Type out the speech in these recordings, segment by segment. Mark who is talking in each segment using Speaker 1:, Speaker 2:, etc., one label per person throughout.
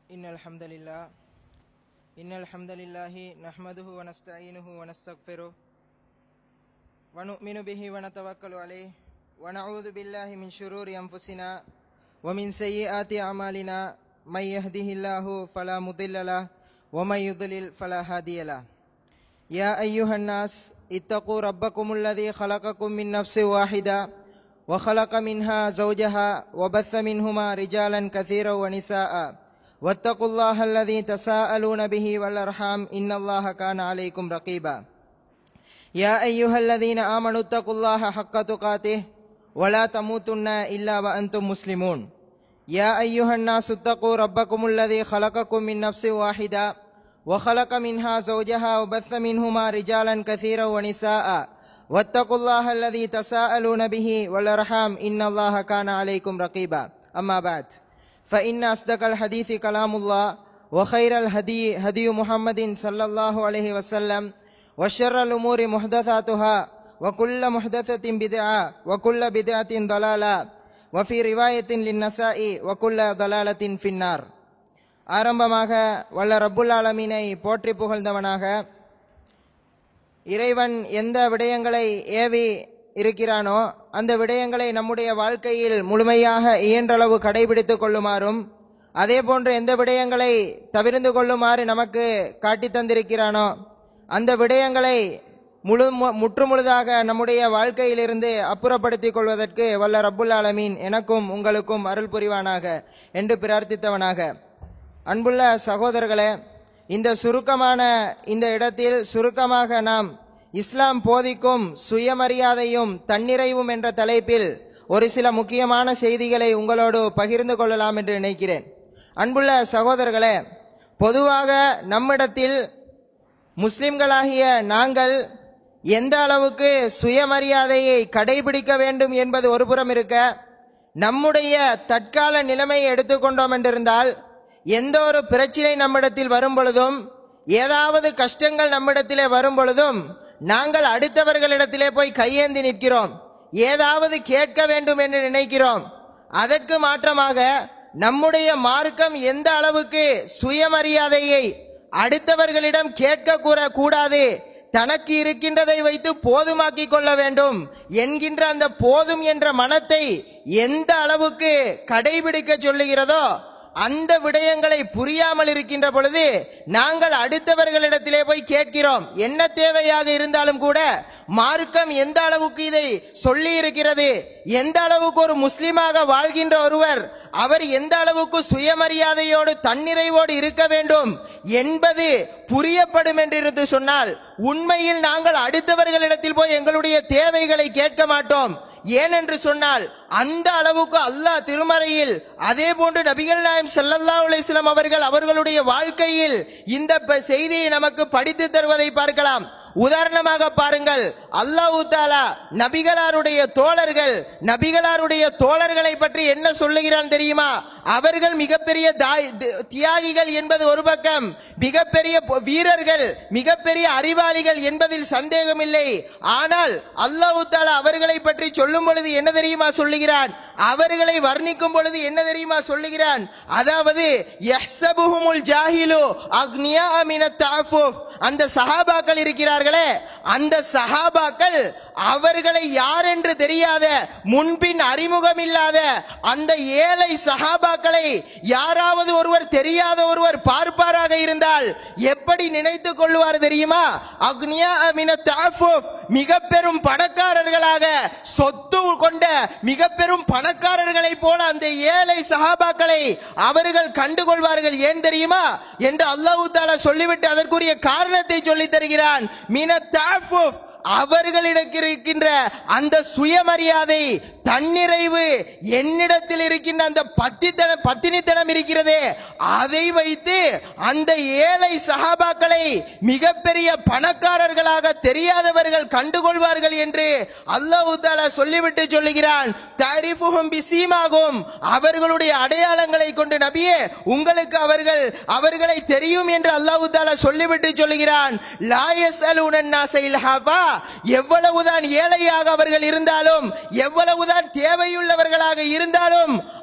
Speaker 1: إن الحمد لله إن الحمد لله نحمده ونستعينه ونستغفره ونؤمن به ونتوكل عليه ونعوذ بالله من شرور أنفسنا ومن سيئات أعمالنا من يهده الله فلا مضل له ومن يضلل فلا هادي له يا أيها الناس اتقوا ربكم الذي خلقكم من نفس واحدة وخلق منها زوجها وبث منهما رجالا كثيرا ونساء واتقوا الله الذي تساءلون به والأرحام إن الله كان عليكم رقيبا يا أيها الذين آمنوا اتقوا الله حق تقاته ولا تموتن إلا وأنتم مسلمون يا أيها الناس اتقوا ربكم الذي خلقكم من نفس واحدة وخلق منها زوجها وبث منهما رجالا كثيرا ونساء واتقوا الله الذي تساءلون به والأرحام إن الله كان عليكم رقيبا أما بعد فإن أصدق الحديث كلام الله وخير الهدي هدي محمد صلى الله عليه وسلم وشر الأمور محدثاتها وكل محدثة بدعة وكل بدعة ضلالة وفي رواية للنساء وكل ضلالة في النار ஆரம்பமாக வல்ல ரப்புல் ஆலமீனை போற்றி புகழ்ந்தவனாக இறைவன் எந்த விடயங்களை ஏவி இருக்கிறானோ அந்த விடயங்களை நம்முடைய வாழ்க்கையில் முழுமையாக இயன்றளவு கடைபிடித்துக் கொள்ளுமாறும் அதே போன்று எந்த விடயங்களை தவிர்ந்து கொள்ளுமாறு நமக்கு காட்டி தந்திருக்கிறானோ அந்த விடயங்களை முழு முற்றுமுழுதாக நம்முடைய வாழ்க்கையிலிருந்து அப்புறப்படுத்திக் கொள்வதற்கு வல்ல ரப்புல் ஆலமீன் எனக்கும் உங்களுக்கும் அருள் புரிவானாக என்று பிரார்த்தித்தவனாக அன்புள்ள சகோதரர்களே இந்த சுருக்கமான இந்த இடத்தில் சுருக்கமாக நாம் இஸ்லாம் போதிக்கும் சுயமரியாதையும் தன்னிறைவும் என்ற தலைப்பில் ஒரு சில முக்கியமான செய்திகளை உங்களோடு பகிர்ந்து கொள்ளலாம் என்று நினைக்கிறேன் அன்புள்ள சகோதரர்களே பொதுவாக நம்மிடத்தில் முஸ்லிம்களாகிய நாங்கள் எந்த அளவுக்கு சுயமரியாதையை கடைபிடிக்க வேண்டும் என்பது ஒரு புறம் இருக்க நம்முடைய தற்கால நிலைமையை எடுத்துக்கொண்டோம் என்றிருந்தால் எந்த ஒரு பிரச்சனை நம்மிடத்தில் வரும் பொழுதும் ஏதாவது கஷ்டங்கள் நம்மிடத்திலே வரும் பொழுதும் நாங்கள் அடுத்தவர்களிடத்திலே போய் கையேந்தி நிற்கிறோம் ஏதாவது கேட்க வேண்டும் என்று நினைக்கிறோம் அதற்கு மாற்றமாக நம்முடைய மார்க்கம் எந்த அளவுக்கு சுயமரியாதையை அடுத்தவர்களிடம் கேட்க கூற கூடாது தனக்கு இருக்கின்றதை வைத்து போதுமாக்கிக் கொள்ள வேண்டும் என்கின்ற அந்த போதும் என்ற மனத்தை எந்த அளவுக்கு கடைபிடிக்க சொல்லுகிறதோ அந்த விடயங்களை புரியாமல் இருக்கின்ற பொழுது நாங்கள் அடுத்தவர்களிடத்திலே போய் கேட்கிறோம் என்ன தேவையாக இருந்தாலும் கூட மார்க்கம் எந்த அளவுக்கு இதை சொல்லி இருக்கிறது எந்த அளவுக்கு ஒரு முஸ்லிமாக வாழ்கின்ற ஒருவர் அவர் எந்த அளவுக்கு சுயமரியாதையோடு தன்னிறைவோடு இருக்க வேண்டும் என்பது புரியப்படும் என்று சொன்னால் உண்மையில் நாங்கள் அடுத்தவர்களிடத்தில் போய் எங்களுடைய தேவைகளை கேட்க மாட்டோம் ஏனென்று சொன்னால் அந்த அளவுக்கு அல்லாஹ் திருமறையில் அதே போன்று நபிகள் நாயம் சல்லல்லா அலிஸ்லாம் அவர்கள் அவர்களுடைய வாழ்க்கையில் இந்த செய்தியை நமக்கு படித்து தருவதை பார்க்கலாம் உதாரணமாக பாருங்கள் அல்லாஹு தாலா நபிகளாருடைய தோழர்கள் நபிகளாருடைய தோழர்களை பற்றி என்ன சொல்லுகிறான் தெரியுமா அவர்கள் மிகப்பெரிய தியாகிகள் என்பது ஒரு பக்கம் மிகப்பெரிய வீரர்கள் மிகப்பெரிய அறிவாளிகள் என்பதில் சந்தேகம் இல்லை ஆனால் அல்லாஹு தாலா அவர்களை பற்றி சொல்லும் பொழுது என்ன தெரியுமா சொல்லுகிறான் அவர்களை வர்ணிக்கும் பொழுது என்ன தெரியுமா சொல்லுகிறான் அதாவது ஜாஹிலு அக்னியா அந்த சஹாபாக்கள் இருக்கிறார்களே அந்த சஹாபாக்கள் அவர்களை யார் என்று தெரியாத முன்பின் அறிமுகம் இல்லாத அந்த ஏழை சஹாபாக்களை யாராவது ஒருவர் தெரியாத ஒருவர் பார்ப்பாராக இருந்தால் எப்படி நினைத்துக் கொள்வார் தெரியுமா அக்னியா மிக பெரும் பணக்காரர்களாக சொத்து கொண்ட மிக பெரும் பணக்காரர்களை போல அந்த ஏழை சஹாபாக்களை அவர்கள் கண்டுகொள்வார்கள் ஏன் தெரியுமா என்று அல்லாஹு தாலா சொல்லிவிட்டு அதற்குரிய காரணத்தை சொல்லி தருகிறான் மின தாஃபுஃப் அவர்களிடக்கு இருக்கின்ற அந்த சுயமரியாதை தன்னிறைவு என்னிடத்தில் இருக்கின்ற அந்த பத்தித்தனம் பத்தினித்தனம் இருக்கிறதே அதை வைத்து அந்த ஏழை சகாபாக்களை மிகப்பெரிய பணக்காரர்களாக தெரியாதவர்கள் கண்டுகொள்வார்கள் என்று அல்லாஹு தாலா சொல்லிவிட்டு சொல்லுகிறான் தாரிஃபுகும் பிசீமாகும் அவர்களுடைய அடையாளங்களை கொண்டு நபியே உங்களுக்கு அவர்கள் அவர்களை தெரியும் என்று அல்லாஹு தாலா சொல்லிவிட்டு சொல்லுகிறான் லாயஸ் அலுனன் எவ்வளவுதான் ஏழையாக அவர்கள் இருந்தாலும் எவ்வளவுதான் தேவையுள்ளவர்களாக இருந்தாலும்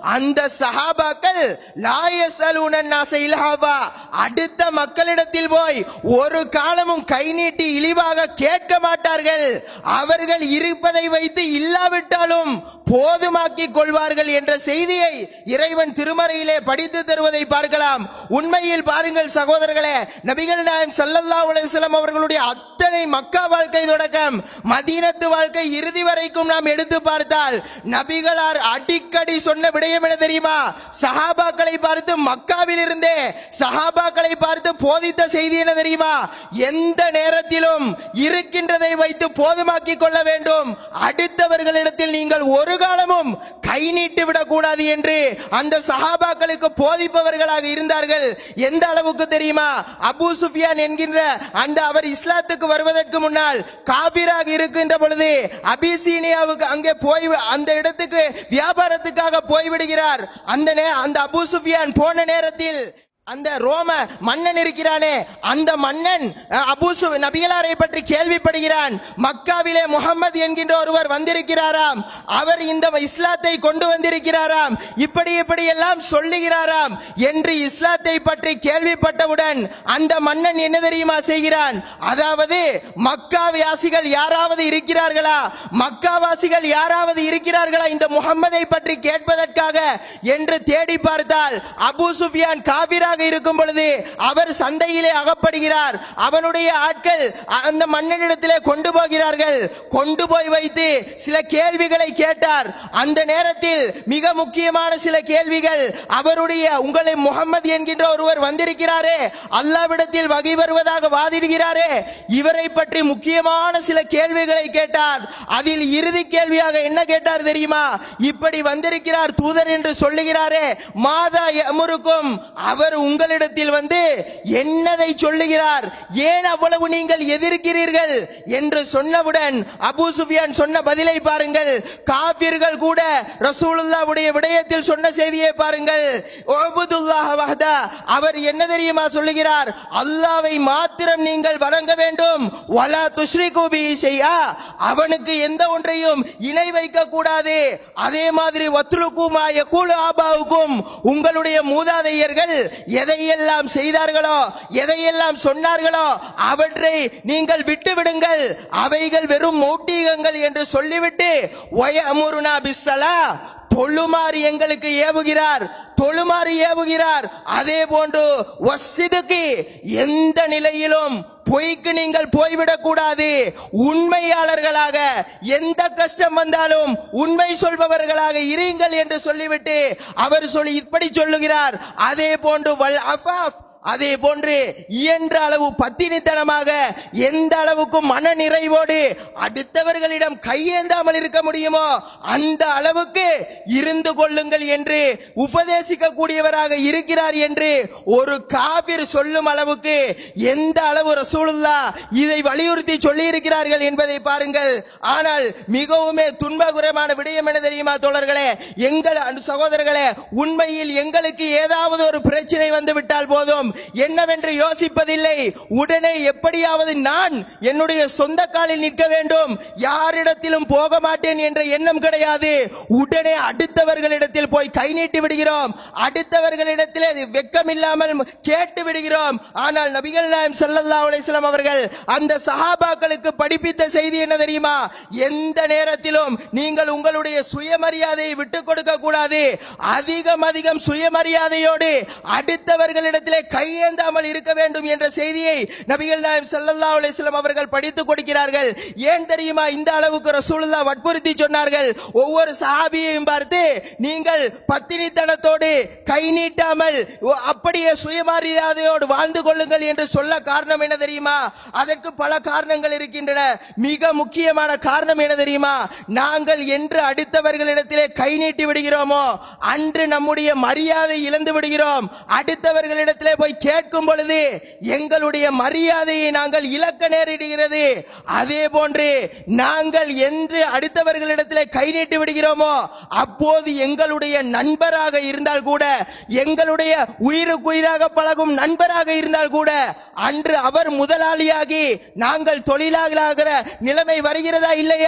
Speaker 1: அந்த சஹாபாக்கள் லாயசலூனன்னாச இல்ஹாவா அடுத்த மக்களிடத்தில் போய் ஒரு காலமும் கை நீட்டி இழிவாக கேட்க மாட்டார்கள் அவர்கள் இருப்பதை வைத்து இல்லாவிட்டாலும் போதுமாக்கிக் கொள்வார்கள் என்ற செய்தியை இறைவன் திருமறையிலே படித்து தருவதை பார்க்கலாம் உண்மையில் பாருங்கள் சகோதரர்களே நபிகள் நாயம் ஸல்லல்லாஹு அலைஹி வஸல்லம் அவர்களுடைய அத்தனை மக்கா வாழ்க்கை தொடக்கம் மதீனத்து வாழ்க்கை இறுதி வரைக்கும் நாம் எடுத்து பார்த்தால் நபிகளார் அடிக்கடி சொன்ன விடயம் என்ன தெரியுமா சஹாபாக்களை பார்த்து மக்காவில் இருந்தே சஹாபாக்களை பார்த்து போதித்த செய்தி என்ன தெரியுமா எந்த நேரத்திலும் இருக்கின்றதை வைத்து போதுமாக்கிக் கொள்ள வேண்டும் அடுத்தவர்களிடத்தில் நீங்கள் ஒரு காலமும் கை நீட்டி விடக்கூடாது என்று அந்த சஹாபாக்களுக்கு போதிப்பவர்களாக இருந்தார்கள் எந்த அளவுக்கு தெரியுமா அபூ சுஃபியான் என்கின்ற அந்த அவர் இஸ்லாத்துக்கு வருவதற்கு முன்னால் காபிராக இருக்கின்ற பொழுது அபிசீனியாவுக்கு அங்கே போய் அந்த இடத்துக்கு வியாபாரத்துக்காக போய்விடுகிறார் அந்த நே- அந்த அபூ சுஃபியான் போன நேரத்தில் அந்த ரோம மன்னன் இருக்கிறானே அந்த மன்னன் அஹ், அபூ சு நபிகளாரை பற்றி கேள்விப்படுகிறான் மக்காவிலே முகம்மது என்கின்ற ஒருவர் வந்திருக்கிறாராம் அவர் இந்த இஸ்லாத்தை கொண்டு வந்திருக்கிறாராம் இப்படி இப்படி எல்லாம் சொல்லுகிறாராம் என்று இஸ்லாத்தை பற்றி கேள்விப்பட்டவுடன் அந்த மன்னன் என்ன தெரியுமா செய்கிறான் அதாவது மக்காவாசிகள் யாராவது இருக்கிறார்களா மக்காவாசிகள் யாராவது இருக்கிறார்களா இந்த முகம்மதை பற்றி கேட்பதற்காக என்று தேடி பார்த்தால் அபூ சுஃபியான் காபிராக இருக்கும் பொழுது அவர் சந்தையிலே அகப்படுகிறார் அவனுடைய ஆட்கள் அந்த மன்னனிடத்திலே கொண்டு போகிறார்கள் கொண்டு போய் வைத்து சில கேள்விகளை கேட்டார் அந்த நேரத்தில் மிக முக்கியமான சில கேள்விகள் அவருடைய உங்களை முகம்மது என்கின்ற ஒருவர் வந்திருக்கிறாரே அல்லாவிடத்தில் வகை வருவதாக வாதிடுகிறாரே இவரை பற்றி முக்கியமான சில கேள்விகளை கேட்டார் அதில் இறுதி கேள்வியாக என்ன கேட்டார் தெரியுமா இப்படி வந்திருக்கிறார் தூதர் என்று சொல்லுகிறாரே மாதா எமருக்கும் அவர் உங்களிடத்தில் வந்து என்னதை சொல்லுகிறார் ஏன் அவ்வளவு நீங்கள் எதிர்க்கிறீர்கள் என்று சொன்னவுடன் அபூ சுஃபியான் சொன்ன பதிலை பாருங்கள் காபிர்கள் கூட ரசூலுல்லாவுடைய விடயத்தில் சொன்ன செய்தியை பாருங்கள் ஓபுதுல்லாஹ் வஹதா அவர் என்ன தெரியுமா சொல்லுகிறார் அல்லாவை மாத்திரம் நீங்கள் வணங்க வேண்டும் வலா துஷ்ரிகு பிஹி ஷைஆ அவனுக்கு எந்த ஒன்றையும் இணை வைக்க கூடாது அதே மாதிரி வத்லுகுமா யகூலு ஆபாவுக்கும் உங்களுடைய மூதாதையர்கள் எதையெல்லாம் செய்தார்களோ எதையெல்லாம் சொன்னார்களோ அவற்றை நீங்கள் விட்டு விடுங்கள் அவைகள் வெறும் மௌட்டீகங்கள் என்று சொல்லிவிட்டு ஒயமுருனா பிஸ்ஸலா தொழுமாறு எங்களுக்கு ஏவுகிறார் தொழுமாறு ஏவுகிறார் அதே போன்று வசிதுக்கு எந்த நிலையிலும் பொய்க்கு நீங்கள் போய்விடக் கூடாது உண்மையாளர்களாக எந்த கஷ்டம் வந்தாலும் உண்மை சொல்பவர்களாக இருங்கள் என்று சொல்லிவிட்டு அவர் சொல்லி இப்படி சொல்லுகிறார் அதே போன்று வல் அஃபாஃப் அதே போன்று இயன்ற அளவு பத்தினித்தனமாக எந்த அளவுக்கு மன நிறைவோடு அடுத்தவர்களிடம் கையேந்தாமல் இருக்க முடியுமோ அந்த அளவுக்கு இருந்து கொள்ளுங்கள் என்று உபதேசிக்க கூடியவராக இருக்கிறார் என்று ஒரு காபிர் சொல்லும் அளவுக்கு எந்த அளவு ரசூலுல்லா இதை வலியுறுத்தி சொல்லி இருக்கிறார்கள் என்பதை பாருங்கள் ஆனால் மிகவுமே துன்பகரமான விடயம் என்ன தெரியுமா தோழர்களே எங்கள் அன்பு சகோதரர்களே உண்மையில் எங்களுக்கு ஏதாவது ஒரு பிரச்சனை வந்து விட்டால் போதும் என்னவென்று யோசிப்பதில்லை உடனே எப்படியாவது நான் என்னுடைய சொந்த காலில் நிற்க வேண்டும் யாரிடத்திலும் போக மாட்டேன் என்ற எண்ணம் கிடையாது உடனே அடுத்தவர்களிடத்தில் போய் கை நீட்டி விடுகிறோம் அடுத்தவர்களிடத்திலே வெக்கம் இல்லாமல் கேட்டு விடுகிறோம் ஆனால் நபிகள் நாயம் ஸல்லல்லாஹு அலைஹி வஸல்லம் அவர்கள் அந்த சஹாபாக்களுக்கு படிப்பித்த செய்தி என்ன தெரியுமா எந்த நேரத்திலும் நீங்கள் உங்களுடைய சுயமரியாதையை விட்டுக் கொடுக்க கூடாது அதிகம் அதிகம் சுயமரியாதையோடு அடுத்தவர்களிடத்திலே கையேந்தாமல் இருக்க வேண்டும் என்ற செய்தியை நபிகள் நாயம் ஸல்லல்லாஹு அலைஹி வஸல்லம் அவர்கள் படித்துக் கொடுக்கிறார்கள் ஏன் தெரியுமா இந்த அளவுக்கு ரசூலுல்லாஹ் வற்புறுத்தி சொன்னார்கள் ஒவ்வொரு சஹாபியையும் பார்த்து நீங்கள் பத்தினித்தனத்தோடு கை நீட்டாமல் ஒ- அப்படியே சுயமரியாதையோடு வாழ்ந்து கொள்ளுங்கள் என்று சொல்ல காரணம் என்ன தெரியுமா அதற்கு பல காரணங்கள் இருக்கின்றன மிக முக்கியமான காரணம் என்ன தெரியுமா நாங்கள் என்று அடுத்தவர்களிடத்திலே கை நீட்டி விடுகிறோமோ அன்று நம்முடைய மரியாதை இழந்து விடுகிறோம் அடுத்தவர்களிடத்திலே போய் கேட்கும் பொழுது எங்களுடைய மரியாதையை நாங்கள் இழக்க நேரிடுகிறது அதே போன்று நாங்கள் என்று அடுத்தவர்களிடத்திலே கை நீட்டி விடுகிறோமோ அப்போது எங்களுடைய நண்பராக இருந்தால் கூட எங்களுடைய உயிருக்குயிராக பழகும் நண்பராக இருந்தால் கூட அன்று அவர் முதலாளியாகி நாங்கள் தொழிலாளராகிற நிலைமை வருகிறதா இல்லையா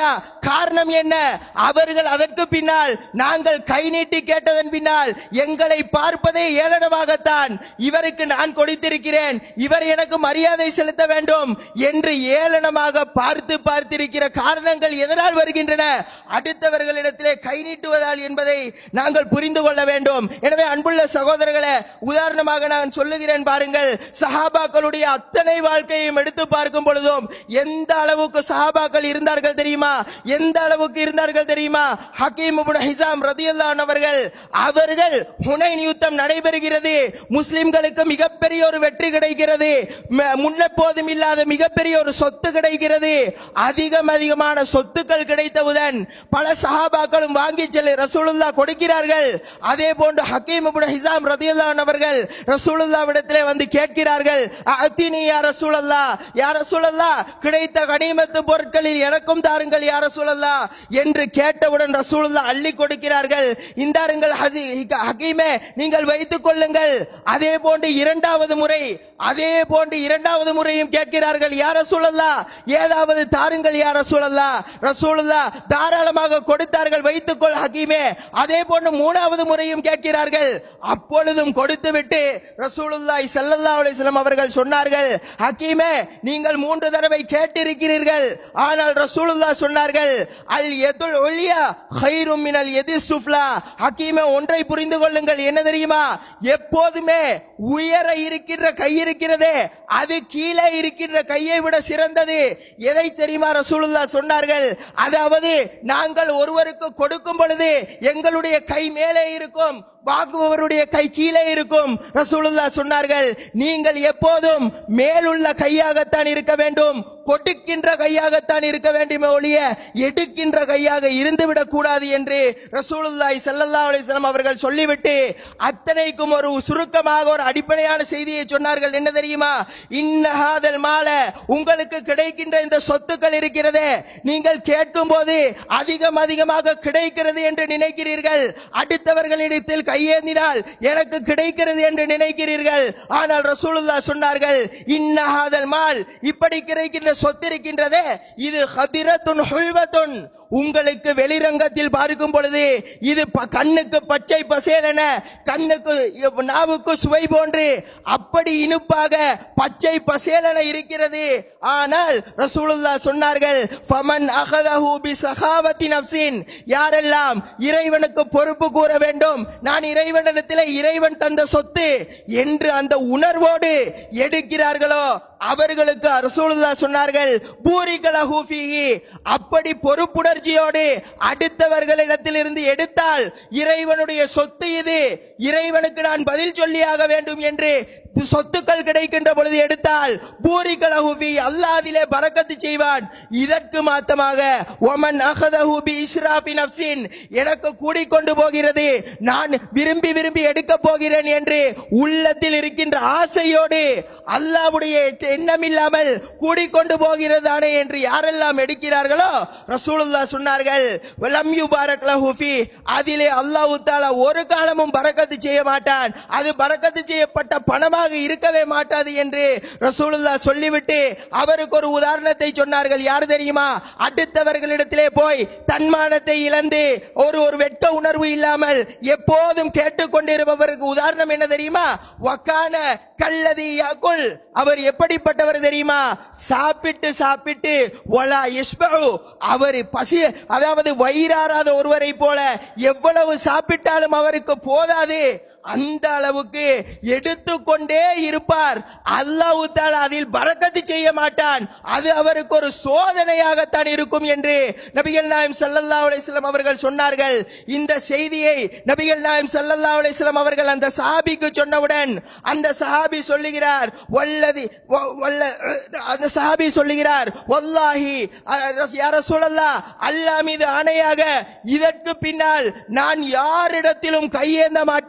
Speaker 1: காரணம் என்ன அவர்கள் அதற்கு பின்னால் நாங்கள் கை நீட்டி கேட்டதன் பின்னால் எங்களை பார்ப்பதே ஏளனமாகத்தான் இவருக்கு நான் கொடுத்திருக்கிறேன் இவர் எனக்கு மரியாதை செலுத்த வேண்டும் என்று ஏளனமாக பார்த்து பார்த்திருக்கிற காரணங்கள் எதனால் வருகின்றன அடுத்தவர்களிடத்திலே கை நீட்டுவதால் என்பதை நாங்கள் புரிந்து கொள்ள வேண்டும் எனவே அன்புள்ள சகோதரர்களே உதாரணமாக நான் சொல்லுகிறேன் பாருங்கள் சஹாபாக்களுடைய அத்தனை வாழ்க்கையையும் எடுத்து பார்க்கும் பொழுதும் எந்த அளவுக்கு சஹாபாக்கள் இருந்தார்கள் தெரியுமா எந்த அளவுக்கு இருந்தார்கள் தெரியுமா ஹக்கீம் இப்னு ஹிசாம் ரதியல்லாஹு அவர்கள் அவர்கள் ஹுனைன் யுத்தம் நடைபெறுகிறது முஸ்லிம்களுக்கு மிகப்பெரிய ஒரு வெற்றி கிடைக்கிறது ம- முன்னெப்போதும் இல்லாத மிகப்பெரிய ஒரு சொத்து கிடைக்கிறது அதிகம் அதிகமான சொத்துக்கள் கிடைத்தவுடன் பல சஹாபாக்களும் வாங்கி செல்ல ரசூலுல்லா கொடுக்கிறார்கள் அதே போன்று ஹக்கீம் இப்னு ஹிசாம் ரதியல்லாஹு அவர்கள் ரசூலுல்லாவிடத்திலே வந்து கேட்கிறார்கள் அத்தினி யா ரசூலல்லா யா ரசூலல்லா கிடைத்த கனிமத்து பொருட்களில் எனக்கும் தாருங்கள் யா ரசூலல்லா என்று கேட்டவுடன் ரசூலுல்லா அள்ளி கொடுக்கிறார்கள் இந்தாருங்கள் ஹசி- ஹக்கீமே நீங்கள் வைத்துக் கொள்ளுங்கள் அதே போன்று இரண்டாவது முறை அதே போன்று இரண்டாவது முறையும் கேட்கிறார்கள் யார சூழல்லா ஏதாவது தாருங்கள் யார சூழல்லா ரசூலுல்லா தாராளமாக கொடுத்தார்கள் வைத்துக்கொள் ஹக்கீமே அதே போன்று மூணாவது முறையும் கேட்கிறார்கள் அப்பொழுதும் கொடுத்துவிட்டு ரசூலுல்லாஹி ஸல்லல்லாஹு அலைஹி வஸல்லம் அவர்கள் சொன்னார்கள் ஹக்கீமே நீங்கள் மூன்று தடவை கேட்டிருக்கிறீர்கள் ஆனால் ரசூலுல்லா சொன்னார்கள் அல் எதுல் ஒலியா ஹைரும் மினல் எதி சுஃப்லா ஹக்கீமே ஒன்றை புரிந்து கொள்ளுங்கள் என்ன தெரியுமா எப்போதுமே உயர இருக்கின்ற கை இருக்கிறதே அது கீழே இருக்கின்ற கையை விட சிறந்தது எதை தெரியுமா ரசூலுல்லா சொன்னார்கள் அதாவது நாங்கள் ஒருவருக்கு கொடுக்கும் பொழுது எங்களுடைய கை மேலே இருக்கும் வாங்குபவருடைய கை கீழே இருக்கும் ரசூலுல்லா சொன்னார்கள் நீங்கள் எப்போதும் மேலுள்ள கையாகத்தான் இருக்க வேண்டும் கொடுக்கின்ற கையாகத்தான் இருக்க வேண்டுமே ஒழிய எடுக்கின்ற கையாக இருந்துவிடக் கூடாது என்று ரசூலுல்லாஹி ஸல்லல்லாஹு அலைஹி வஸல்லம் அவர்கள் சொல்லிவிட்டு அத்தனைக்கும் ஒரு சுருக்கமாக ஒரு அடிப்படையான செய்தியை சொன்னார்கள் என்ன தெரியுமா இன்னஹாதல் மால உங்களுக்கு கிடைக்கின்ற இந்த சொத்துக்கள் இருக்கிறதே நீங்கள் கேட்கும் போது அதிகம் அதிகமாக கிடைக்கிறது என்று நினைக்கிறீர்கள் அடுத்தவர்களிடத்தில் கையேந்தினால் எனக்கு கிடைக்கிறது என்று நினைக்கிறீர்கள் ஆனால் ரசூலுல்லா சொன்னார்கள் இன்னஹாதல் மால் இப்படி கிடைக்கின்ற சொத்து இருக்கின்றதே இது ஹதிரத்துன் ஹுல்வத்துன் உங்களுக்கு வெளிரங்கத்தில் பார்க்கும் பொழுது இது ப- கண்ணுக்கு பச்சை பசேலென கண்ணுக்கு இவ் நாவுக்கு சுவை போன்று அப்படி இனிப்பாக பச்சை பசேலென இருக்கிறது ஆனால் ரசூலுல்லாஹ் சொன்னார்கள் ஃபமன் அகதஹு பி சகாவத்தி நப்சின் யாரெல்லாம் இறைவனுக்கு பொறுப்பு கூற வேண்டும் நான் இறைவனிடத்தில் இறைவன் தந்த சொத்து என்று அந்த உணர்வோடு எடுக்கிறார்களோ அவர்களுக்கு ரசூலுல்லா சொன்னார்கள் பூரிகலஹு ஃபீஹி அப்படி பொறுப்புணர்ச்சியோடு அடுத்தவர்களிடத்தில் இருந்து எடுத்தால் இறைவனுடைய சொத்து இது இறைவனுக்கு நான் பதில் சொல்லியாக வேண்டும் என்று சொத்துக்கள் கிடைக்கின்ற பொழுது எடுத்தால் பூரிகலஹு ஃபீ அல்லாஹ் அதிலே பரக்கத்து செய்வான் இதற்கு மாத்தமாக ஒமன் அகதஹு பி இஸ்ராஃபி நஃப்சின் எனக்கு கூடிக்கொண்டு போகிறது நான் விரும்பி விரும்பி எடுக்க போகிறேன் என்று உள்ளத்தில் இருக்கின்ற ஆசையோடு அல்லாஹ்வுடைய எண்ணம் இல்லாமல் கூடிக்கொண்டு போகிறதானே என்று யாரெல்லாம் எடுக்கிறார்களோ ரசூலுல்லாஹ் சொன்னார்கள் லம் யுபாரக் லஹு ஃபீ அதிலே அல்லாஹ் தஆலா ஒரு காலமும் பரக்கத்து செய்ய மாட்டான் அது பரக்கத்து செய்யப்பட்ட பணமாக இருக்கவே மாட்டாது என்று ரசூலுல்லாஹ் சொல்லிவிட்டு அவருக்கு ஒரு உதாரணத்தை சொன்னார்கள் யார் தெரியுமா அடுத்தவர்களிடத்திலே போய் தன்மானத்தை இழந்து ஒரு ஒரு வெட்க உணர்வு இல்லாமல் எப்போதும் கேட்டுக்கொண்டிருப்பவருக்கு உதாரணம் என்ன தெரியுமா வக்கான கல்லதி யாக்குல் அவர் எப்படிப்பட்டவர் தெரியுமா சாப்பிட்டு சாப்பிட்டு ஒலா இஸ்பு அவர் பசி அதாவது வயிறாராத ஒருவரை போல எவ்வளவு சாப்பிட்டாலும் அவருக்கு போதாது அந்த அளவுக்கு எடுத்துக்கொண்டே இருப்பார் அல்லாஹ் தாலா அதில் பரக்கத்து செய்ய மாட்டான் அது அவருக்கு ஒரு சோதனையாகத்தான் இருக்கும் என்று நபிகள் நாயம் ஸல்லல்லாஹு அலைஹி வஸல்லம் அவர்கள் சொன்னார்கள் இந்த செய்தியை நபிகள் நாயம் ஸல்லல்லாஹு அலைஹி வஸல்லம் அவர்கள் அந்த சஹாபிக்கு சொன்னவுடன் அந்த சஹாபி சொல்லுகிறார் வல்லதி வ- வல்ல அந்த சஹாபி சொல்லுகிறார் வல்லாஹி யா ரசூலல்லாஹ் அல்லாஹ் மீது ஆணையாக இதற்கு பின்னால் நான் யாரிடத்திலும் கையேந்த மாட்டேன்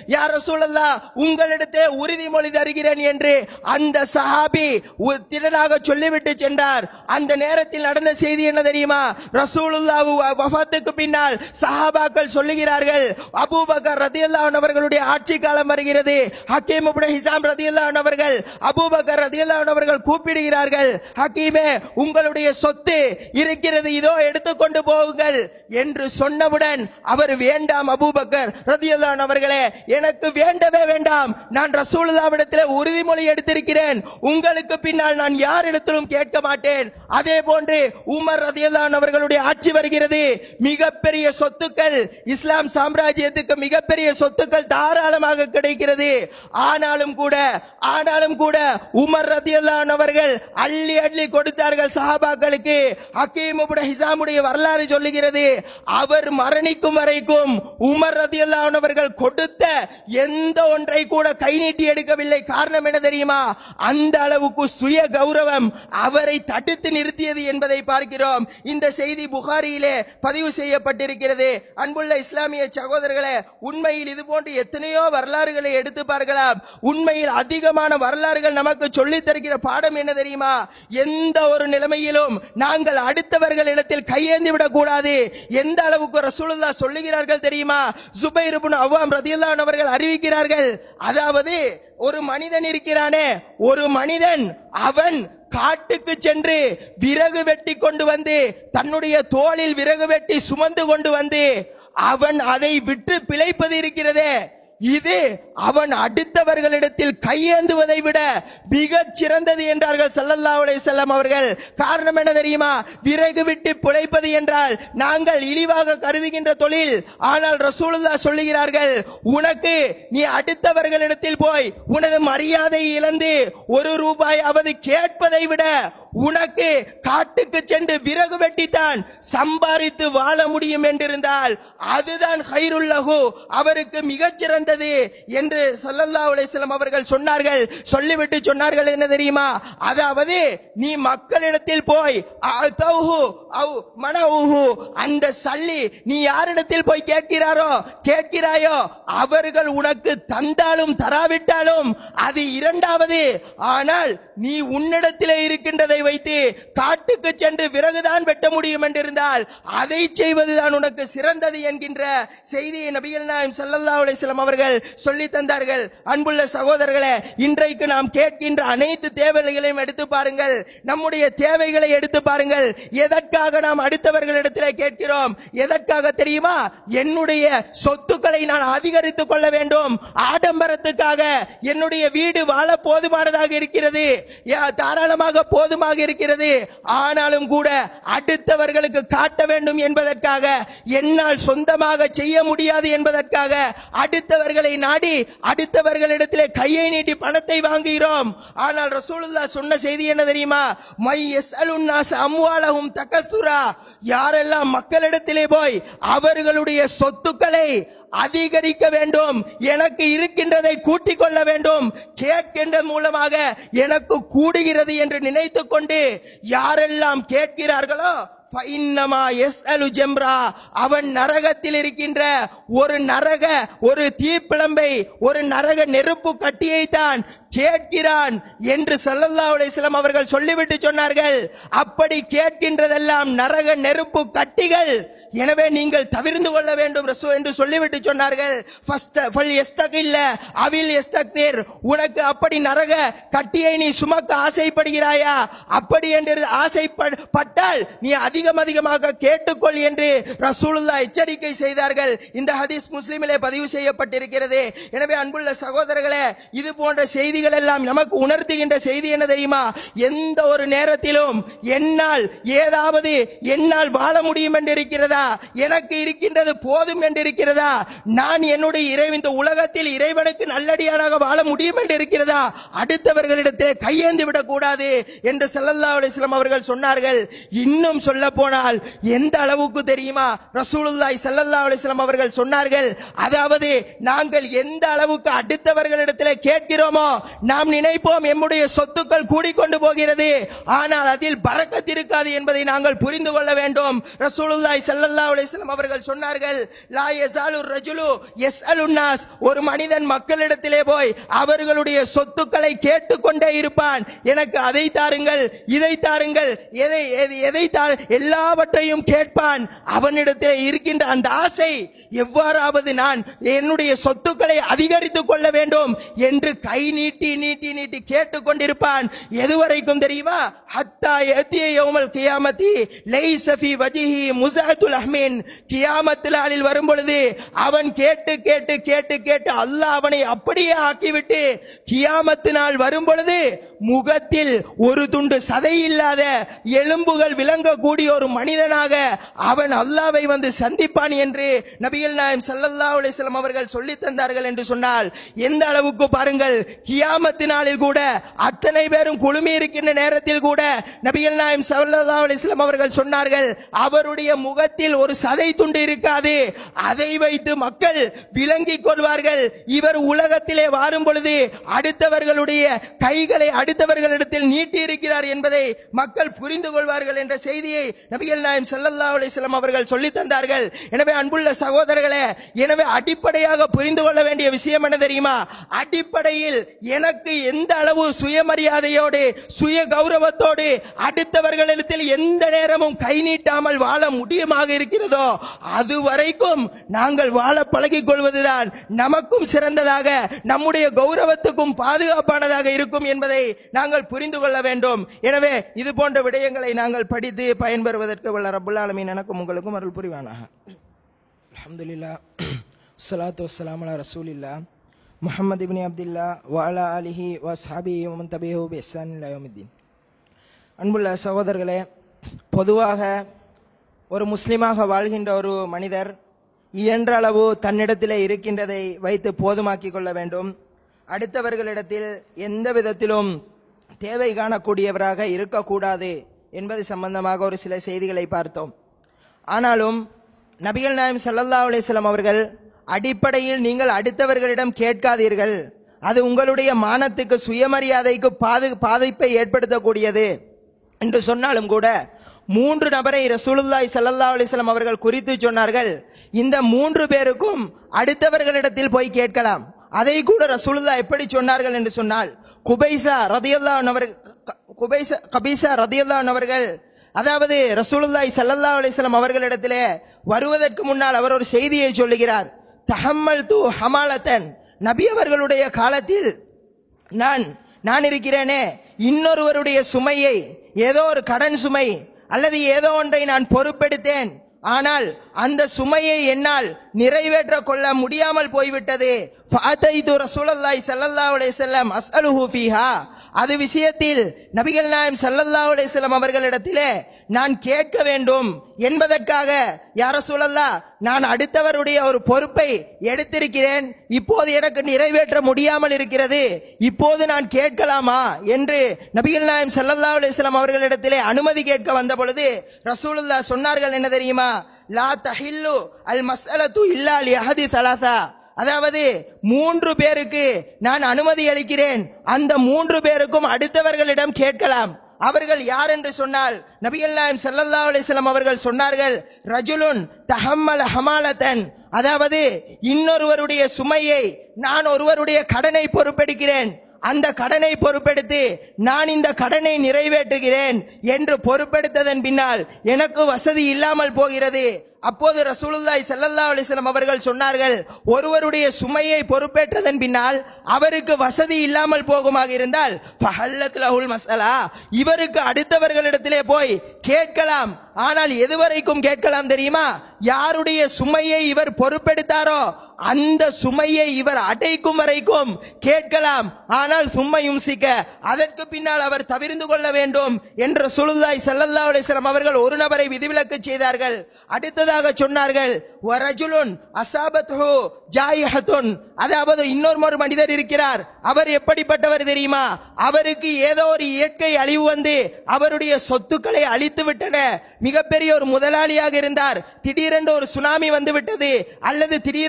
Speaker 2: யார் ரசூலல்லா உங்களிடத்தே உறுதிமொழி தருகிறேன் என்று அந்த சஹாபி உ- திடனாக சொல்லிவிட்டு சென்றார் அந்த நேரத்தில் நடந்த செய்தி என்ன தெரியுமா ரசூலுல்லா வஃபாத்துக்கு பின்னால் சஹாபாக்கள் சொல்லுகிறார்கள் அபூபக்கர் ரதியல்லாஹு அவர்களுடைய ஆட்சி காலம் வருகிறது ஹக்கீம் இப்னு ஹிசாம் ரதியல்லாஹு அவர்கள் அபூபக்கர் ரதியல்லாஹு அவர்கள் கூப்பிடுகிறார்கள் ஹக்கீமே உங்களுடைய சொத்து இருக்கிறது இதோ எடுத்துக்கொண்டு போகுங்கள் என்று சொன்னவுடன் அவர் வேண்டாம் அபூபக்கர் ரதியல்லாஹு அவர்களே எனக்கு வேண்டவே வேண்டாம் நான் ரசூலுல்லாவிடத்தில் உறுதிமொழி எடுத்திருக்கிறேன் உங்களுக்கு பின்னால் நான் யாரிடத்திலும் கேட்க மாட்டேன் அதே போன்று உமர் ரதியல்லாஹு அவர்களுடைய ஆட்சி வருகிறது மிகப்பெரிய சொத்துக்கள் இஸ்லாம் சாம்ராஜ்யத்துக்கு மிகப்பெரிய சொத்துக்கள் தாராளமாக கிடைக்கிறது ஆனாலும் கூட ஆனாலும் கூட உமர் ரதியல்லாஹு அவர்கள் அள்ளி அள்ளி கொடுத்தார்கள் சஹாபாக்களுக்கு ஹக்கீம் இப்னு ஹிசாமுடைய வரலாறு சொல்லுகிறது அவர் மரணிக்கும் வரைக்கும் உமர் ரதியல்லாஹு அவர்கள் கொடுத்த எந்த ஒன்றை கூட கை நீட்டி எடுக்கவில்லை காரணம் என்ன தெரியுமா அந்த அளவுக்கு சுய கௌரவம் அவரை தடுத்து நிறுத்தியது என்பதை பார்க்கிறோம் இந்த செய்தி புகாரியிலே பதிவு செய்யப்பட்டிருக்கிறது அன்புள்ள இஸ்லாமிய சகோதரர்களே உண்மையில் இது போன்று எத்தனையோ வரலாறுகளை எடுத்து பார்க்கலாம் உண்மையில் அதிகமான வரலாறுகள் நமக்கு சொல்லித் தருகிற பாடம் என்ன தெரியுமா எந்த ஒரு நிலைமையிலும் நாங்கள் அடுத்தவர்களிடத்தில் கையேந்தி விடக் கூடாது எந்த அளவுக்கு ரசூலுல்லா சொல்லுகிறார்கள் தெரியுமா சுபைர் இப்னு அவ்வாம் ரதியல்லாஹு அவர்கள் அறிவிக்கிறார்கள் அதாவது ஒரு மனிதன் இருக்கிறானே ஒரு மனிதன் அவன் காட்டுக்கு சென்று விறகு வெட்டி கொண்டு வந்து தன்னுடைய தோளில் விறகு வெட்டி சுமந்து கொண்டு வந்து அவன் அதை விட்டு பிழைப்பது இருக்கிறதே இது அவன் அடுத்தவர்களிடத்தில் கையேந்துவதை விட மிகச் சிறந்தது என்றார்கள் ஸல்லல்லாஹு அலைஹி வஸல்லம் அவர்கள் காரணம் என்ன தெரியுமா விறகு விட்டு பிழைப்பது என்றால் நாங்கள் இழிவாக கருதுகின்ற தொழில் ஆனால் ரசூலுல்லாஹ் சொல்லுகிறார்கள் உனக்கு நீ அடுத்தவர்களிடத்தில் போய் உனது மரியாதை இழந்து ஒரு ரூபாயாவது கேட்பதை விட உனக்கு காட்டுக்கு சென்று விறகு வெட்டித்தான் சம்பாதித்து வாழ முடியும் என்றிருந்தால் அதுதான் ஹைருல்லஹு அவருக்கு மிகச் சிறந்தது என்று ஸல்லல்லாஹு அலைஹி வஸல்லம் அவர்கள் சொன்னார்கள் சொல்லிவிட்டு சொன்னார்கள் என்ன தெரியுமா அதாவது நீ மக்களிடத்தில் போய் அத்தௌஹு அவ் மனவுஹு அந்த சல்லி நீ யாரிடத்தில் போய் கேட்கிறாரோ கேட்கிறாயோ அவர்கள் உனக்கு தந்தாலும் தராவிட்டாலும் அது இரண்டாவது ஆனால் நீ உன்னிடத்திலே இருக்கின்றதை வைத்து காட்டுக்கு சென்று விறகுதான் வெட்ட முடியும் என்றிருந்தால் அதை செய்வதுதான் உனக்கு சிறந்தது என்கின்ற செய்தியை நபிகள் நாயம் ஸல்லல்லாஹு அலைஹி வஸல்லம் அவர்கள் சொல்லி தந்தார்கள் அன்புள்ள சகோதரர்களே இன்றைக்கு நாம் கேட்கின்ற அனைத்து தேவைகளையும் எடுத்து பாருங்கள் நம்முடைய தேவைகளை எடுத்து பாருங்கள் எதற்காக நாம் அடுத்தவர்களிடத்திலே கேட்கிறோம் எதற்காக தெரியுமா என்னுடைய சொத்துக்களை நான் அதிகரித்துக் கொள்ள வேண்டும் ஆடம்பரத்துக்காக என்னுடைய வீடு வாழ போதுமானதாக இருக்கிறது யா- தாராளமாக போதுமாக இருக்கிறது ஆனாலும் கூட அடுத்தவர்களுக்கு காட்ட வேண்டும் என்பதற்காக என்னால் சொந்தமாக செய்ய முடியாது என்பதற்காக அடுத்தவர்களை நாடி அடுத்தவர்களிடத்திலே கையை நீட்டி பணத்தை வாங்குகிறோம் ஆனால் ரசூலுல்லாஹ் சொன்ன செய்தி என்ன தெரியுமா மை எஸ்அலுன் நாஸ் அம்வாலஹும் தகசுரா யாரெல்லாம் மக்களிடத்திலே போய் அவர்களுடைய சொத்துக்களை அதிகரிக்க வேண்டும் எனக்கு இருக்கின்றதை கூட்டிக் கொள்ள வேண்டும் கேட்கின்ற மூலமாக எனக்கு கூடுகிறது என்று நினைத்துக் கொண்டு யாரெல்லாம் கேட்கிறார்களோ ஃபைன்னமா எஸ்அலு ஜெம்ரா அவன் நரகத்தில் இருக்கின்ற ஒரு நரக ஒரு தீப்பிழம்பை ஒரு நரக நெருப்பு கட்டியை தான் கேட்கிறான் என்று ஸல்லல்லாஹு அலைஹி வஸல்லம் அவர்கள் சொல்லிவிட்டு சொன்னார்கள் அப்படி கேட்கின்றதெல்லாம் நரக நெருப்பு கட்டிகள் எனவே நீங்கள் தவிர்ந்து கொள்ள வேண்டும் ரசூ என்று சொல்லிவிட்டு சொன்னார்கள் ஃபஸ்த ஃபல் எஸ்தகில்ல அவில் எஸ்தக்திர் உனக்கு அப்படி நரக கட்டியை நீ சுமக்க ஆசைப்படுகிறாயா அப்படி என்று ஆசைப்பட்டால் நீ அதிகம் அதிகமாக கேட்டுக்கொள் என்று ரசூலுல்லா எச்சரிக்கை செய்தார்கள் இந்த ஹதீஸ் முஸ்லிமிலே பதிவு செய்யப்பட்டிருக்கிறது எனவே அன்புள்ள சகோதரர்களே இது போன்ற செய்திகள் எல்லாம் நமக்கு உணர்த்துகின்ற செய்தி என்ன தெரியுமா எந்த ஒரு நேரத்திலும் என்னால் ஏதாவது என்னால் வாழ முடியும் என்று இருக்கிறதா எனக்கு இருக்கின்றது போதும் என்று இருக்கிறதா நான் என்னுடைய இறை இந்த உலகத்தில் இறைவனுக்கு நல்லடியானாக வாழ முடியும் என்று இருக்கிறதா அடுத்தவர்களிடத்தில் கையேந்து விடக்கூடாது என்று ஸல்லல்லாஹு அலைஹி வஸல்லம் அவர்கள் சொன்னார்கள் இன்னும் சொல்ல போனால் எந்த அளவுக்கு தெரியுமா ரசூலுல்லாஹி ஸல்லல்லாஹு அலைஹி வஸல்லம் அவர்கள் சொன்னார்கள் அதாவது நாங்கள் எந்த அளவுக்கு அடுத்தவர்களிடத்தில் கேட்கிறோமோ நாம் நினைப்போம் எம்முடைய சொத்துக்கள் கூடிக்கொண்டு போகிறது ஆனால் அதில் பறக்கத் இருக்காது என்பதை நாங்கள் புரிந்து கொள்ள வேண்டும் ரசூலுல்லாஹி ஸல்லல்லாஹு ஸல்லல்லாஹு அலைஹி வஸல்லம் அவர்கள் சொன்னார்கள் லா யஸாலு ரஜுலு யஸ்அலுன்னாஸ் ஒரு மனிதன் மக்களிடத்திலே போய் அவர்களுடைய சொத்துக்களை கேட்டுக்கொண்டே இருப்பான் எனக்கு அதை தாருங்கள் இதை தாருங்கள் எதை எதை- எதை தார் எல்லாவற்றையும் கேட்பான் அவனிடத்திலே இருக்கின்ற அந்த ஆசை எவ்வாறாவது நான் என்னுடைய சொத்துக்களை அதிகரித்துக் கொள்ள வேண்டும் என்று கை நீட்டி நீட்டி நீட்டி கேட்டுக்கொண்டிருப்பான் எதுவரைக்கும் தெரியுமா ஹத்தா எத்திய யௌமல் கியாமத்தி லைஸ ஃபீ வஜிஹி முஸஅத்துல் அஹ்மின் கியாமத் நாளில் வரும் பொழுது அவன் கேட்டு கேட்டு கேட்டு கேட்டு அல்லாஹ் அவனை அப்படியே ஆக்கிவிட்டு கியாமத்து நாள் வரும் பொழுது முகத்தில் ஒரு துண்டு சதை இல்லாத எலும்புகள் விளங்கக்கூடிய ஒரு மனிதனாக அவன் அல்லாவை வந்து சந்திப்பான் என்று நபிகள் நாயம் ஸல்லல்லாஹு அலைஹி வஸல்லம் அவர்கள் சொல்லி தந்தார்கள் என்று சொன்னால் எந்த அளவுக்கு பாருங்கள் கியாமத்து நாளில் கூட அத்தனை பேரும் குழுமி இருக்கின்ற நேரத்தில் கூட நபிகள் நாயம் ஸல்லல்லாஹு அலைஹி வஸல்லம் அவர்கள் சொன்னார்கள் அவருடைய முகத்தில் ஒரு சதை துண்டு இருக்காது அதை வைத்து மக்கள் விளங்கிக் கொள்வார்கள் இவர் உலகத்திலே வாரும் பொழுது அடுத்தவர்களுடைய கைகளை அடுத்தவர்களிடத்தில் நீட்டி இருக்கிறார் என்பதை மக்கள் புரிந்து கொள்வார்கள் என்ற செய்தியை நபிகள் நாயம் ஸல்லல்லாஹு அலைஹி வஸல்லம் அவர்கள் சொல்லி தந்தார்கள் எனவே அன்புள்ள சகோதரர்களே எனவே அடிப்படையாக புரிந்து கொள்ள வேண்டிய விஷயம் என்ன தெரியுமா அடிப்படையில் எனக்கு எந்த அளவு சுயமரியாதையோடு சுய கௌரவத்தோடு அடுத்தவர்களிடத்தில் எந்த நேரமும் கை நீட்டாமல் வாழ முடியுமாக இருக்கிறதோ அது வரைக்கும் நாங்கள் வாழ பழகிக் கொள்வதுதான் நமக்கும் சிறந்ததாக நம்முடைய கௌரவத்துக்கும் பாதுகாப்பானதாக இருக்கும் என்பதை நாங்கள் புரிந்து கொள்ள வேண்டும் எனவே இது போன்ற விடயங்களை நாங்கள் படித்து பயன்பெறுவதற்கு வல்ல ரப்புல் ஆலமீன் எனக்கும் உங்களுக்கும் அருள் புரிவானாக அல்ஹம்துலில்லாஹ் ஸலாத்து வஸ்ஸலாமு அலா ரசூலில்லாஹ் முஹம்மது இப்னி அப்துல்லா வஅலா ஆலிஹி வஸ்ஹாபிஹி வமன் தபிஹு பிஹ்சான் இலா யௌமித்தீன் அன்புள்ள சகோதரர்களே பொதுவாக ஒரு முஸ்லிமாக வாழ்கின்ற ஒரு மனிதர் இயன்ற அளவு தன்னிடத்திலே இருக்கின்றதை வைத்து போதுமாக்கிக் கொள்ள வேண்டும் அடுத்தவர்களிடத்தில் எந்த விதத்திலும் தேவை காணக்கூடியவராக இருக்கக்கூடாது என்பது சம்பந்தமாக ஒரு சில செய்திகளை பார்த்தோம் ஆனாலும் நபிகள் நாயம் ஸல்லல்லாஹு அலைஹி வஸல்லம் அவர்கள் அடிப்படையில் நீங்கள் அடுத்தவர்களிடம் கேட்காதீர்கள் அது உங்களுடைய மானத்துக்கு சுயமரியாதைக்கு பாது பாதிப்பை ஏற்படுத்தக்கூடியது என்று சொன்னாலும் கூட மூன்று நபரை ரசூலுல்லாஹி ஸல்லல்லாஹு அலைஹி வஸல்லம் அவர்கள் குறித்து சொன்னார்கள் இந்த மூன்று பேருக்கும் அடுத்தவர்களிடத்தில் போய் கேட்கலாம் அதை கூட ரசூலுல்லாஹ் எப்படி சொன்னார்கள் என்று சொன்னால் குபைசா ரதியல்லாஹு அவர் குபைசா கபீசா ரதியல்லாஹு அவர்கள் அதாவது ரசூலுல்லாஹி ஸல்லல்லாஹு அலைஹி வஸல்லம் அவர்களிடத்திலே வருவதற்கு முன்னால் அவர் ஒரு செய்தியை சொல்லுகிறார் தஹம்மல் து ஹமாலத்தன் நபி அவர்களுடைய காலத்தில் நான் நான் இருக்கிறேனே இன்னொருவருடைய சுமையை ஏதோ ஒரு கடன் சுமை அல்லது ஏதோ ஒன்றை நான் பொறுப்பெடுத்தேன் ஆனால் அந்த சுமையை என்னால் நிறைவேற்ற கொள்ள முடியாமல் போய்விட்டது ஃபாதைது ரசூலுல்லாஹி ஸல்லல்லாஹு அலைஹி வஸல்லம் அஸ்அலுஹு ஃபீஹா அது விஷயத்தில் நபிகள் நாயம் ஸல்லல்லாஹு அலைஹி வஸல்லம் அவர்களிடத்திலே நான் கேட்க வேண்டும் என்பதற்காக யார சொல்லல்லா நான் அடுத்தவருடைய ஒரு பொறுப்பை எடுத்திருக்கிறேன் இப்போது எனக்கு நிறைவேற்ற முடியாமல் இருக்கிறது இப்போது நான் கேட்கலாமா என்று நபிகள் நாயம் ஸல்லல்லாஹு அலைஹி வஸல்லம் அவர்களிடத்திலே அனுமதி கேட்க வந்த பொழுது ரசூலுல்லாஹ் சொன்னார்கள் என்ன தெரியுமா லா தஹில்லு அல் மஸ்அலத்து இல்லா லி அஹதி சலாசா அதாவது மூன்று பேருக்கு நான் அனுமதி அளிக்கிறேன் அந்த மூன்று பேருக்கும் அடுத்தவர்களிடம் கேட்கலாம் அவர்கள் யார் என்று சொன்னால் நபிகள் நாயம் ஸல்லல்லாஹு அலைஹி வஸல்லம் அவர்கள் சொன்னார்கள் ரஜுலுன் தஹம்மல் ஹமாலத்தன் அதாவது இன்னொருவருடைய சுமையை நான் ஒருவருடைய கடனை பொறுப்பெடுக்கிறேன் அந்த கடனை பொறுப்பெடுத்து நான் இந்த கடனை நிறைவேற்றுகிறேன் என்று பொறுப்பெடுத்ததன் பின்னால் எனக்கு வசதி இல்லாமல் போகிறது அப்போது ரசூலுல்லாஹி ஸல்லல்லாஹு அலைஹி வஸல்லம் அவர்கள் சொன்னார்கள் ஒருவருடைய சுமையை பொறுப்பேற்றதன் பின்னால் அவருக்கு வசதி இல்லாமல் போகுமாக இருந்தால் ஃபஹல்லத் லஹுல் மஸ்அலா இவருக்கு அடுத்தவர்களிடத்திலே போய் கேட்கலாம் ஆனால் எதுவரைக்கும் கேட்கலாம் தெரியுமா யாருடைய சுமையை இவர் பொறுப்பெடுத்தாரோ அந்த சுமையை இவர் அடைக்கும் வரைக்கும் கேட்கலாம் ஆனால் சும்மையும் சிக்க அதற்கு பின்னால் அவர் தவிர்ந்து கொள்ள வேண்டும் என்ற சுழுதாய் ஸல்லல்லாஹு அலைஹி வஸல்லம் அவர்கள் ஒரு நபரை விதிவிலக்கு செய்தார்கள் அடுத்ததாக சொன்னார்கள் வரஜுலுன் அசாபத்ஹு ஜாயிஹத்துன் அதாவது இன்னொரு ஒரு மனிதர் இருக்கிறார் அவர் எப்படிப்பட்டவர் தெரியுமா அவருக்கு ஏதோ ஒரு இயற்கை அழிவு வந்து அவருடைய சொத்துக்களை அழித்து விட்டன மிகப்பெரிய ஒரு முதலாளியாக இருந்தார் திடீரென்று ஒரு சுனாமி வந்து விட்டது அல்லது திடீரென்று ஒரு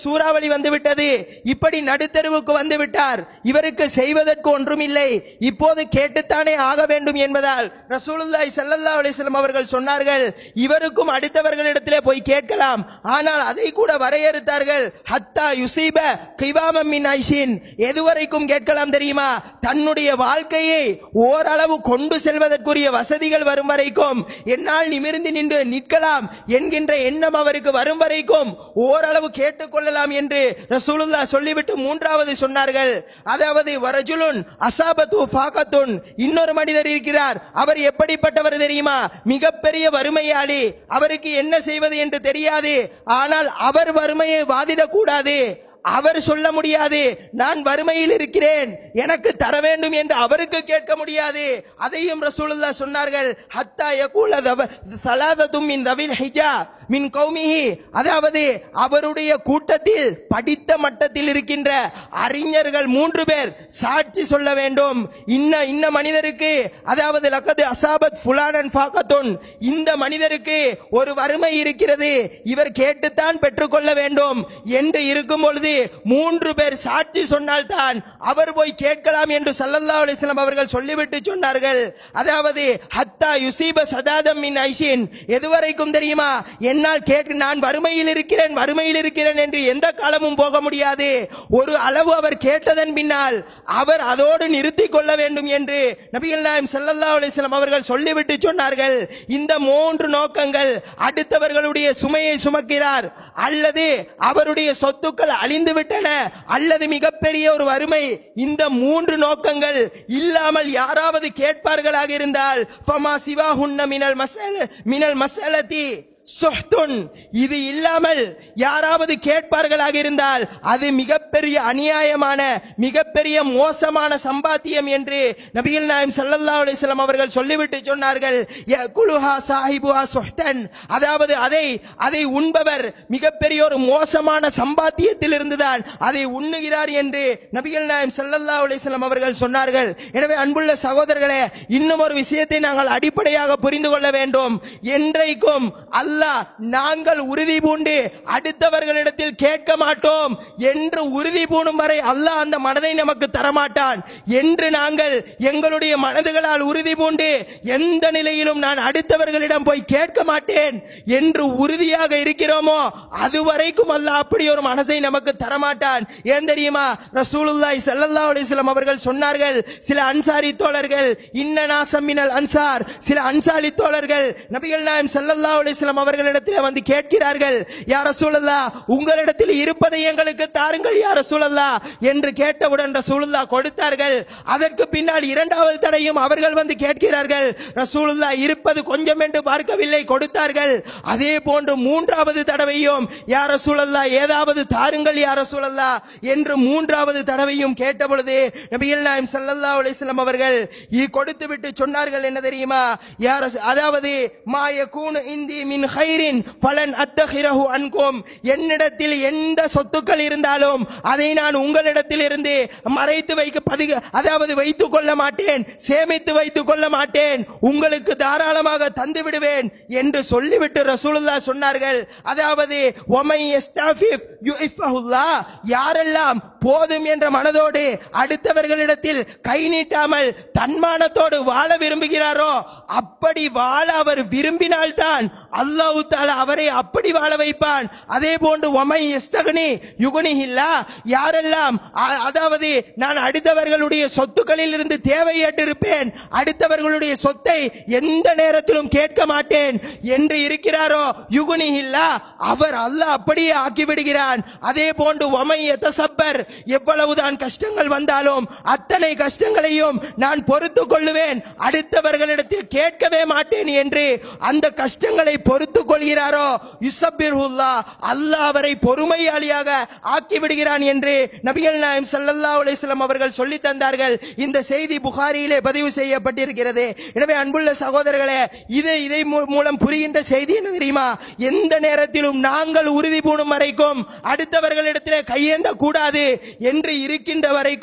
Speaker 2: சூறாவளி வந்து விட்டது இப்படி நடுத்தருவுக்கு வந்து விட்டார் இவருக்கு செய்வதற்கு ஒன்றுமில்லை இப்போது கேட்டுத்தானே ஆக வேண்டும் என்பதால் ரசூலுல்லாஹி ஸல்லல்லாஹு அலைஹி வஸல்லம் அவர்கள் சொன்னார்கள் இவருக்கும் அடுத்தவர்களிடத்திலே போய் கேட்கலாம் ஆனால் அதை கூட வரையறுத்தார்கள் ஹத்தா யுசீப கிவாமம் மின் ஐஷின் எதுவரைக்கும் கேட்கலாம் தெரியுமா தன்னுடைய வாழ்க்கையை ஓரளவு கொண்டு செல்வதற்குரிய வசதிகள் வரும் வரைக்கும் என்னால் நிமிர்ந்து நின்று நிற்கலாம் என்கின்ற எண்ணம் அவருக்கு வரும் வரைக்கும் ஓரளவு கேட்டுக்கொள்ளலாம் என்று ரசூலுல்லா சொல்லிவிட்டு மூன்றாவது சொன்னார்கள் அதாவது வரஜுலுன் அசாபத்து ஃபாகத்துன் இன்னொரு மனிதர் இருக்கிறார் அவர் எப்படிப்பட்டவர் தெரியுமா மிகப்பெரிய வறுமையாளி அவருக்கு என்ன செய்வது என்று தெரியாது ஆனால் அவர் வறுமையை வாதிடக்கூடாது அவர் சொல்ல முடியாது நான் வறுமையில் இருக்கிறேன் எனக்கு தர வேண்டும் என்று அவருக்கு கேட்க முடியாது அதையும் ரசூலுல்லா சொன்னார்கள் ஹத்தா யகூல தவ- சலாதத்தும் மின் தவில் ஹிஜா மின் கௌமிஹி அதாவது அவருடைய கூட்டத்தில் படித்த மட்டத்தில் இருக்கின்ற அறிஞர்கள் மூன்று பேர் சாட்சி சொல்ல வேண்டும் இன்ன இன்ன மனிதருக்கு அதாவது லக்கது அசாபத் ஃபுலானன் ஃபாகத்துன் இந்த மனிதருக்கு ஒரு வறுமை இருக்கிறது இவர் கேட்டுத்தான் பெற்றுக்கொள்ள வேண்டும் என்று இருக்கும் பொழுது மூன்று பேர் சாட்சி சொன்னால்தான் அவர் போய் கேட்கலாம் என்று சல்லல்லாஹு அலைஹி வஸல்லம் அவர்கள் சொல்லிவிட்டு சொன்னார்கள் அதாவது ஹத்தா யுசீப சதாதம் மின் ஐஷின் எதுவரைக்கும் தெரியுமா என்னால் கேட்க நான் வறுமையில் இருக்கிறேன் வறுமையில் இருக்கிறேன் என்று எந்த காலமும் போக முடியாது ஒரு அளவு அவர் கேட்டதன் பின்னால் அவர் அதோடு நிறுத்திக் கொள்ள வேண்டும் என்று நபிகள் நாயம் ஸல்லல்லாஹு அலைஹி வஸல்லம் அவர்கள் சொல்லிவிட்டு சொன்னார்கள் இந்த மூன்று நோக்கங்கள் அடுத்தவர்களுடைய சுமையை சுமக்கிறார் அல்லது அவருடைய சொத்துக்கள் அழிந்து விட்டன அல்லது மிகப்பெரிய ஒரு வறுமை இந்த மூன்று நோக்கங்கள் இல்லாமல் யாராவது கேட்பார்களாக இருந்தால் ஃபமா சிவாஹுன்ன மினல் மசல மினல் மசலதி சுஹ்துன் இது இல்லாமல் யாராவது கேட்பார்களாக இருந்தால் அது மிகப்பெரிய அநியாயமான மிகப்பெரிய மோசமான சம்பாத்தியம் என்று நபிகள் நாயம் ஸல்லல்லாஹு அலைஹி வஸல்லம் அவர்கள் சொல்லிவிட்டு சொன்னார்கள் யகுலுஹா சாஹிபுஹா சுஹ்தன் அதாவது அதை அதை உண்பவர் மிகப்பெரிய ஒரு மோசமான சம்பாத்தியத்தில் இருந்துதான் அதை உண்ணுகிறார் என்று நபிகள் நாயம் ஸல்லல்லாஹு அலைஹி வஸல்லம் அவர்கள் சொன்னார்கள் எனவே அன்புள்ள சகோதரர்களே இன்னும் ஒரு விஷயத்தை நாங்கள் அடிப்படையாக புரிந்து கொள்ள வேண்டும் என்றைக்கும் அல்லாஹ் நாங்கள் உறுதி பூண்டு அடுத்தவர்களிடத்தில் கேட்க மாட்டோம் என்று உறுதி பூணும் வரை அல்லாஹ் அந்த மனதை நமக்கு தரமாட்டான் என்று நாங்கள் எங்களுடைய மனதுகளால் உறுதி பூண்டு எந்த நிலையிலும் நான் அடுத்தவர்களிடம் போய் கேட்க மாட்டேன் என்று உறுதியாக இருக்கிறோமோ அதுவரைக்கும் அல்லாஹ் அப்படி ஒரு மனதை நமக்கு தரமாட்டான் ஏன் தெரியுமா ரசூலுல்லாஹி ஸல்லல்லாஹு அலைஹி வஸல்லம் அவர்கள் சொன்னார்கள் சில அன்சாரி தோழர்கள் இன்ன நாசம் மினல் அன்சார் சில அன்சாரி தோழர்கள் நபிகள் நாயம் ஸல்லல்லாஹு அலைஹி வஸல்லம் அவர்களிடத்தில் வந்து கேட்கிறார்கள் யா ரசூலல்லாஹ் உங்களிடத்தில் இருப்பதை எங்களுக்கு தாருங்கள் யா ரசூலல்லாஹ் என்று கேட்டவுடன் ரசூலுல்லாஹ் கொடுத்தார்கள் அதற்கு பின்னால் இரண்டாவது தடையும் அவர்கள் வந்து கேட்கிறார்கள் ரசூலுல்லாஹ் இருப்பது கொஞ்சம் என்று பார்க்கவில்லை கொடுத்தார்கள் அதே போன்று மூன்றாவது தடவையும் யா ரசூலல்லாஹ் ஏதாவது தாருங்கள் யா ரசூலல்லாஹ் என்று மூன்றாவது தடவையும் கேட்ட பொழுது நபிகள் நாயம் ஸல்லல்லாஹு அலைஹி வஸல்லம் அவர்கள் இ- கொடுத்து விட்டு சொன்னார்கள் என்ன தெரியுமா யா ரசூ- அதாவது மா யகூனு இந்தி மின் ஹைரின் ஃபலன் அத்தஹிரஹு அன்கும் என்னிடத்தில் எந்த சொத்துக்கள் இருந்தாலும் அதை நான் உங்களிடத்தில் இருந்து மறைத்து வைக்க பதுக அதாவது வைத்துக் கொள்ள மாட்டேன் சேமித்து வைத்துக் கொள்ள மாட்டேன் உங்களுக்கு தாராளமாக தந்து விடுவேன் என்று சொல்லிவிட்டு ரசூலுல்லாஹ் சொன்னார்கள் அதாவது ஒமை யஸ்தாஃபிஃப் யுஇஃபஹுல்லாஹ் யாரெல்லாம் போதும் என்ற மனதோடு அடுத்தவர்களிடத்தில் கை நீட்டாமல் தன்மானத்தோடு வாழ விரும்புகிறாரோ அப்படி வாழ அவர் விரும்பினால்தான் அல்லாஹ் தாலா அவரை அப்படி வாழ வைப்பான் அதே போன்று ஒமை எஸ்தகனி யுகுனிஹில்லா யாரெல்லாம் அ- அதாவது நான் அடுத்தவர்களுடைய சொத்துக்களில் இருந்து தேவையற்றிருப்பேன் அடுத்தவர்களுடைய சொத்தை எந்த நேரத்திலும் கேட்க மாட்டேன் என்று இருக்கிறாரோ யுகுனிஹில்லா அவர் அல்லாஹ் அப்படியே ஆக்கி விடுகிறான் அதே போன்று ஒமை எத்தசப்பர் எவ்வளவுதான் கஷ்டங்கள் வந்தாலும் அத்தனை கஷ்டங்களையும் நான் பொறுத்துக் கொள்ளுவேன் அடுத்தவர்களிடத்தில் கேட்கவே மாட்டேன் என்று அந்த கஷ்டங்களை பொறுத்துக் கொள்கிறாரோ யுசப்பிர்ஹுல்லா அல்லாஹ் அவரை பொறுமையாளியாக ஆக்கி விடுகிறான் என்று நபிகள் நாயம் ஸல்லல்லாஹு அலைஹி வஸல்லம் அவர்கள் சொல்லி தந்தார்கள் இந்த செய்தி புகாரியிலே பதிவு செய்யப்பட்டிருக்கிறது எனவே அன்புள்ள சகோதரர்களே இதை இதை மூ- மூலம் புரிகின்ற செய்தி என்ன தெரியுமா எந்த நேரத்திலும் நாங்கள் உறுதி பூணும் வரைக்கும் அடுத்தவர்களிடத்திலே கையேந்த கூடாது என்று இருக்கின்ற வரைக்கும்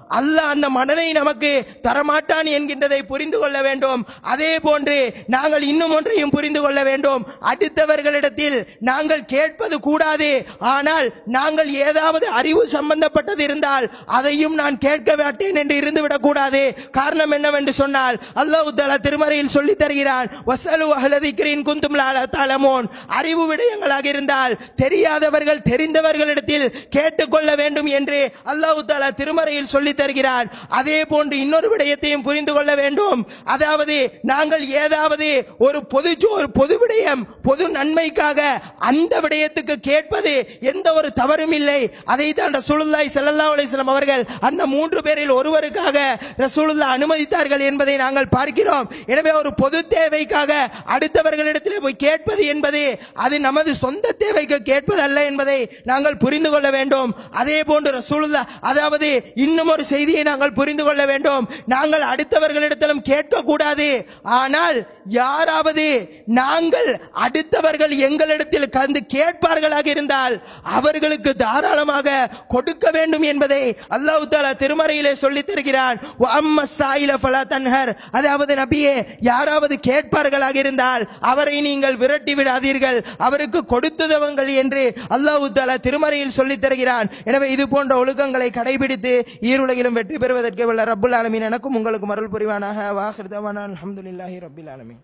Speaker 2: அல்லாஹ் அந்த மனதை நமக்கு தரமாட்டான் என்கின்றதை புரிந்து கொள்ள வேண்டும் அதே போன்று நாங்கள் இன்னும் ஒன்றையும் புரிந்து கொள்ள வேண்டும் அடுத்தவர்களிடத்தில் நாங்கள் கேட்பது கூடாது ஆனால் நாங்கள் ஏதாவது அறிவு சம்பந்தப்பட்டது இருந்தால் அதையும் நான் கேட்க மாட்டேன் என்று இருந்துவிடக் கூடாது காரணம் என்னவென்று சொன்னால் அல்லாஹ் தஆலா திருமறையில் சொல்லித் தருகிறான் வசலு அஹ்லதிக்ரின் குந்தும் லா தலமோன் அறிவு விடயங்களாக இருந்தால் தெரியாதவர்கள் தெரிந்தவர்களிடத்தில் கேட்டுக்கொள்ள வேண்டும் என்று அல்லாஹ் தாலா திருமறையில் சொல்லித் தருகிறான் அதே போன்று இன்னொரு விடயத்தையும் புரிந்து கொள்ள வேண்டும் அதாவது நாங்கள் ஏதாவது ஒரு பொது ஒரு பொது விடயம் பொது நன்மைக்காக அந்த விடயத்துக்கு கேட்பது எந்த ஒரு தவறும் இல்லை அதை தான் ரசூலுல்லாஹி ஸல்லல்லாஹு அலைஹி வஸல்லம் அவர்கள் அந்த மூன்று பேரில் ஒருவருக்காக ரசூலுல்லாஹ் அனுமதித்தார்கள் என்பதை நாங்கள் பார்க்கிறோம் எனவே ஒரு பொது தேவைக்காக அடுத்தவர்களிடத்திலே போய் கேட்பது என்பது அது நமது சொந்த தேவைக்கு கேட்பது அல்ல என்பதை நாங்கள் புரிந்து கொள்ள வேண்டும் அதே போன்று ரசூலுல்லா அதாவது இன்னும் ஒரு செய்தியை நாங்கள் புரிந்து கொள்ள வேண்டும் நாங்கள் அடுத்தவர்களிடத்திலும் கேட்க கூடாது ஆனால் யாராவது நாங்கள் அடுத்தவர்கள் எங்களிடத்தில் கந்து கேட்பார்களாக இருந்தால் அவர்களுக்கு தாராளமாக கொடுக்க வேண்டும் என்பதை அல்லாஹ் தாலா திருமறையிலே சொல்லித் தருகிறான் "வ அம்ம சாயில ஃபலா தன்ஹர்." அதாவது நபியே யாராவது கேட்பார்களாக இருந்தால் அவரை நீங்கள் விரட்டி விடாதீர்கள் அவருக்கு கொடுத்துதவங்கள் என்று அல்லாஹ் தாலா திருமறையில் சொல்லித் தருகிறான் எனவே இது போன்ற ஒழுக்கங்களை கடைபிடித்து ஈருலகிலும் வெற்றி பெறுவதற்கு வல்ல ரப்புல் ஆலமீன் எனக்கும் உங்களுக்கும் அருள் புரிவானாக வாஹிருதவான அல்ஹம்துலில்லாஹி ரப்பில் ஆலமீன்